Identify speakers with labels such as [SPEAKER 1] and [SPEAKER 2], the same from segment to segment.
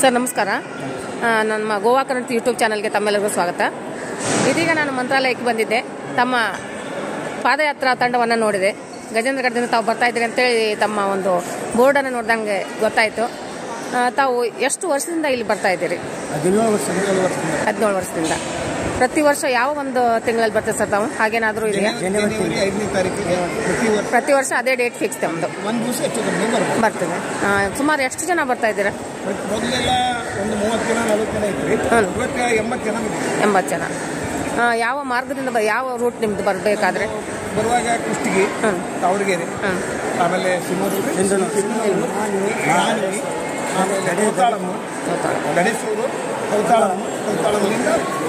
[SPEAKER 1] Sir ನಮಸ್ಕಾರ ಆ, ನಮ್ಮ ಗೋವಾ ಕನ್ನಡ ಯೂಟ್ಯೂಬ್ ಚಾನಲ್ಗೆ ತಮ್ಮೆಲ್ಲರಿಗೂ ಸ್ವಾಗತ ಇದೀಗ ನಾನು ಮಂತ್ರಾಲಯಕ್ಕೆ ಬಂದಿದ್ದೆ ತಮ್ಮ ಪಾದಯಾತ್ರಾ ತಂಡವನ್ನು ನೋಡಿದೆ ಗಜೇಂದ್ರಗಢದಿಂದ ತಾವು ಬರ್ತಾ ಇದ್ದೀರಿ ಅಂತೇಳಿ ತಮ್ಮ ಒಂದು ಬೋರ್ಡನ್ನು ನೋಡ್ದಂಗೆ ಗೊತ್ತಾಯಿತು ಆ, ತಾವು ಎಷ್ಟು ವರ್ಷದಿಂದ ಇಲ್ಲಿ ಬರ್ತಾ ಇದ್ದೀರಿ
[SPEAKER 2] ಹದಿನೇಳು ವರ್ಷ ಹದಿನೇಳು ವರ್ಷದಿಂದ
[SPEAKER 1] ಹದಿನೇಳು ವರ್ಷದಿಂದ ಪ್ರತಿ ವರ್ಷ ಯಾವ ಒಂದು ತಿಂಗಳಲ್ಲಿ ಬರ್ತದೆ ಸರ್ ತಾವು ಹಾಗೇನಾದರೂ ಇದೆಯಾ
[SPEAKER 2] ಜನವರಿ ಐದನೇ ತಾರೀಕಿಗೆ ಪ್ರತಿ ವರ್ಷ
[SPEAKER 1] ಪ್ರತಿ ವರ್ಷ ಅದೇ ಡೇಟ್ ಫಿಕ್ಸ್ ತಮ್ಮದು
[SPEAKER 2] ಒಂದು ದಿವಸ ಹೆಚ್ಚು ಕಡಿಮೆ ಬರ್ಬೋದು
[SPEAKER 1] ಬರ್ತದೆ ಆ, ಸುಮಾರು ಎಷ್ಟು ಜನ ಬರ್ತಾ ಇದ್ದೀರಾ
[SPEAKER 2] ಬಟ್ ಮೊದಲೆಲ್ಲ ಒಂದು ಮೂವತ್ತು ಜನ ನಲವತ್ತು ಜನ ಇದ್ರಿ
[SPEAKER 1] ಹ್ಮ್.
[SPEAKER 2] ಇವತ್ತು ಎಂಬತ್ತು ಜನ ಬಂದಿದ್ದೀವಿ
[SPEAKER 1] ಎಂಬತ್ತು ಜನ ಆ, ಯಾವ ಮಾರ್ಗದಿಂದ ಬ- ಯಾವ ರೂಟ್ ನಿಮ್ದು ಬರಬೇಕಾದ್ರೆ
[SPEAKER 2] ಬರುವಾಗ ಕುಷ್ಟಗಿ
[SPEAKER 1] ಹ್ಮ್.
[SPEAKER 2] ತಾವಡಗೆರೆ
[SPEAKER 1] ಹ್ಮ್.
[SPEAKER 2] ಆಮೇಲೆ ಸಿಂಧನೂರು ಮಾನ್ವಿ, ಆಮೇಲೆ ಕೌತಾಳಮ್ಮ ಗಣೇಶೂರು ಕೌತಾಳಮ್ಮ ಕೌತಾಳಮ್ಮಿಂದ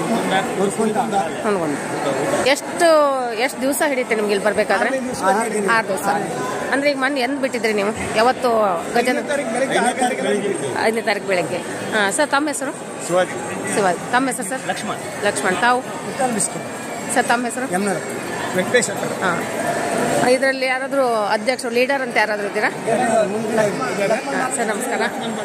[SPEAKER 1] ಅನ್ಕೊಂಡು ಎಷ್ಟು ಎಷ್ಟು ದಿವಸ ಹಿಡಿಯುತ್ತೆ ನಿಮ್ಗೆ ಇಲ್ಲಿ ಬರ್ಬೇಕಾದ್ರೆ ಆರು ದಿವಸ ಅಂದ್ರೆ ಈಗ ಮೊನ್ನೆ ಎಂದ್ ಬಿಟ್ಟಿದ್ರಿ ನೀವು ಯಾವತ್ತು ಗಜನ
[SPEAKER 2] ತಾರೀಕು ಬೆಳಗ್ಗೆ ಆರು ಗಂಟೆಗೆ ಬಂದಿದ್ದೀವಿ.
[SPEAKER 1] ಐದನೇ ತಾರೀಕು ಬೆಳಗ್ಗೆ ಹಾಂ ಸರ್ ತಮ್ಮ ಹೆಸರು
[SPEAKER 2] ಶಿವಾಜಿ
[SPEAKER 1] ಶಿವಾಜಿ ತಮ್ಮ ಹೆಸರು ಸರ್
[SPEAKER 2] ಲಕ್ಷ್ಮಣ್
[SPEAKER 1] ಲಕ್ಷ್ಮಣ್ ತಾವು
[SPEAKER 2] ಮುತ್ತಾಲ್ ಬಿಸ್ಕೆಟ್
[SPEAKER 1] ಸರ್ ತಮ್ಮ ಹೆಸರು
[SPEAKER 2] ಯಮನರ್ ವೆಂಕಟೇಶ್ ಅಂತ
[SPEAKER 1] ಹಾಂ ಇದರಲ್ಲಿ ಯಾರಾದರೂ ಅಧ್ಯಕ್ಷರು ಲೀಡರ್ ಅಂತ ಯಾರಾದರೂ ಇದ್ದೀರಾ ಹಾಂ ಸರ್ ನಮಸ್ಕಾರ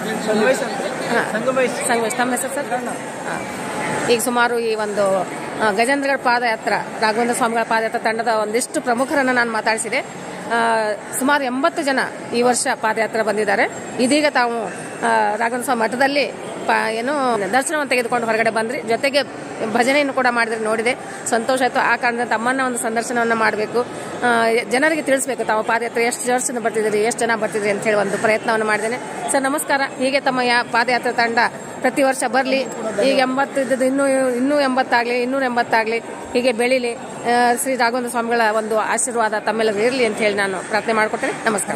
[SPEAKER 1] ಹಾಂ ಸಂಗಮೇಶ್ ತಮ್ಮ ಹೆಸರು ಸರ್ ಹಾಂ ಈಗ ಸುಮಾರು ಈ ಒಂದು ಆ, ಗಜೇಂದ್ರಗಢ ಪಾದಯಾತ್ರ ರಾಘವೇಂದ್ರ ಸ್ವಾಮಿಗಳ ಪಾದಯಾತ್ರಾ ತಂಡದ ಒಂದಿಷ್ಟು ಪ್ರಮುಖರನ್ನು ನಾನು ಮಾತಾಡಿಸಿದೆ ಆ, ಸುಮಾರು ಎಂಬತ್ತು ಜನ ಈ ವರ್ಷ ಪಾದಯಾತ್ರೆ ಬಂದಿದ್ದಾರೆ ಇದೀಗ ತಾವು ಆ, ರಾಘವೇಂದ್ರ ಸ್ವಾಮಿ ಮಠದಲ್ಲಿ ಪ ಏನು ದರ್ಶನವನ್ನು ತೆಗೆದುಕೊಂಡು ಹೊರಗಡೆ ಬಂದ್ರಿ ಜೊತೆಗೆ ಭಜನೆಯನ್ನು ಕೂಡ ಮಾಡಿದ್ರೆ ನೋಡಿದೆ ಸಂತೋಷ ಆಯಿತು ಆ ಕಾರಣದಿಂದ ತಮ್ಮನ್ನ ಒಂದು ಸಂದರ್ಶನವನ್ನು ಮಾಡಬೇಕು ಜನರಿಗೆ ತಿಳಿಸ್ಬೇಕು ತಾವು ಪಾದಯಾತ್ರೆ ಎಷ್ಟು ವರ್ಷದಿಂದ ಬರ್ತಿದ್ದೀರಿ ಎಷ್ಟು ಜನ ಬರ್ತಿದ್ರಿ ಅಂತ ಹೇಳಿ ಒಂದು ಪ್ರಯತ್ನವನ್ನು ಮಾಡಿದ್ದೇನೆ ಸರ್ ನಮಸ್ಕಾರ ಹೀಗೆ ತಮ್ಮ ಯಾ ಪಾದಯಾತ್ರೆ ತಂಡ ಪ್ರತಿ ವರ್ಷ ಬರಲಿ ಈಗ ಎಂಬತ್ತು ಇದ್ದದ್ದು ಇನ್ನೂ ಇನ್ನೂ ಎಂಬತ್ತಾಗಲಿ ಇನ್ನೂರ ಎಂಬತ್ತಾಗಲಿ ಹೀಗೆ ಬೆಳೀಲಿ ಆ, ಶ್ರೀ ರಾಘವೇಂದ್ರ ಸ್ವಾಮಿಗಳ ಒಂದು ಆಶೀರ್ವಾದ ತಮ್ಮೆಲ್ಲರಿಗೂ ಇರಲಿ ಅಂತ ಹೇಳಿ ನಾನು ಪ್ರಾರ್ಥನೆ ಮಾಡ್ಕೊತೇನೆ ನಮಸ್ಕಾರ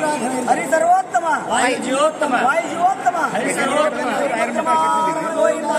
[SPEAKER 3] ಹರಿ ಸರ್ವೋತ್ತಮ ವಾಯು ಜೀವೋತ್ತಮ ವಾಯು ಜೀವೋತ್ತಮ ಹರಿ ಸರ್ವೋತ್ತಮ ಗೋವಿಂದ